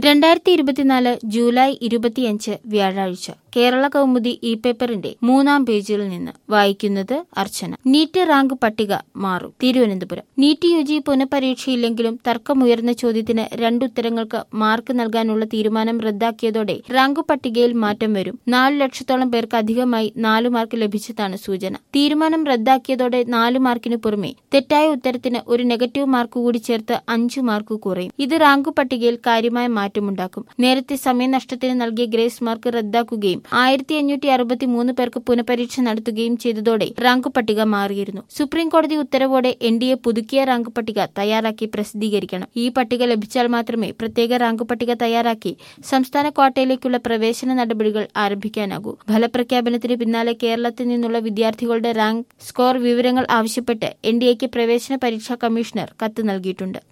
രണ്ടായിരത്തി ഇരുപത്തിനാല് ജൂലൈ ഇരുപത്തിയഞ്ച് വ്യാഴാഴ്ച കേരള കൗമുദി ഇ പേപ്പറിന്റെ മൂന്നാം പേജിൽ നിന്ന് വായിക്കുന്നത് അർച്ചന നീറ്റ് റാങ്ക് പട്ടിക മാറും തിരുവനന്തപുരം നീറ്റ് യു ജി പുനഃപരീക്ഷയില്ലെങ്കിലും തർക്കമുയർന്ന ചോദ്യത്തിന് രണ്ടുത്തരങ്ങൾക്ക് മാർക്ക് നൽകാനുള്ള തീരുമാനം റദ്ദാക്കിയതോടെ റാങ്ക് പട്ടികയിൽ മാറ്റം വരും നാലു ലക്ഷത്തോളം പേർക്ക് അധികമായി നാലു മാർക്ക് ലഭിച്ചതാണ് സൂചന തീരുമാനം റദ്ദാക്കിയതോടെ നാലു മാർക്കിന് പുറമെ തെറ്റായ ഉത്തരത്തിന് ഒരു നെഗറ്റീവ് മാർക്ക് കൂടി ചേർത്ത് അഞ്ചു മാർക്ക് കുറയും ഇത് റാങ്ക് പട്ടികയിൽ കാര്യമായ മാറ്റമുണ്ടാക്കും നേരത്തെ സമയനഷ്ടത്തിന് നൽകിയ ഗ്രേസ് മാർക്ക് റദ്ദാക്കുകയും ആയിരത്തി അഞ്ഞൂറ്റി അറുപത്തി മൂന്ന് പേർക്ക് പുനഃപരീക്ഷ നടത്തുകയും ചെയ്തതോടെ റാങ്ക് പട്ടിക മാറിയിരുന്നു സുപ്രീം കോടതി ഉത്തരവോടെ എൻ ഡി എ പുതുക്കിയ റാങ്ക് പട്ടിക തയ്യാറാക്കി പ്രസിദ്ധീകരിക്കണം ഈ പട്ടിക ലഭിച്ചാൽ മാത്രമേ പ്രത്യേക റാങ്ക് പട്ടിക തയ്യാറാക്കി സംസ്ഥാന ക്വാട്ടയിലേക്കുള്ള പ്രവേശന നടപടികൾ ആരംഭിക്കാനാകൂ ഫലപ്രഖ്യാപനത്തിന് പിന്നാലെ കേരളത്തിൽ നിന്നുള്ള വിദ്യാർത്ഥികളുടെ റാങ്ക് സ്കോർ വിവരങ്ങൾ ആവശ്യപ്പെട്ട് എൻ ഡി എക്ക് പ്രവേശന പരീക്ഷാ കമ്മീഷണർ കത്ത് നൽകിയിട്ടുണ്ട്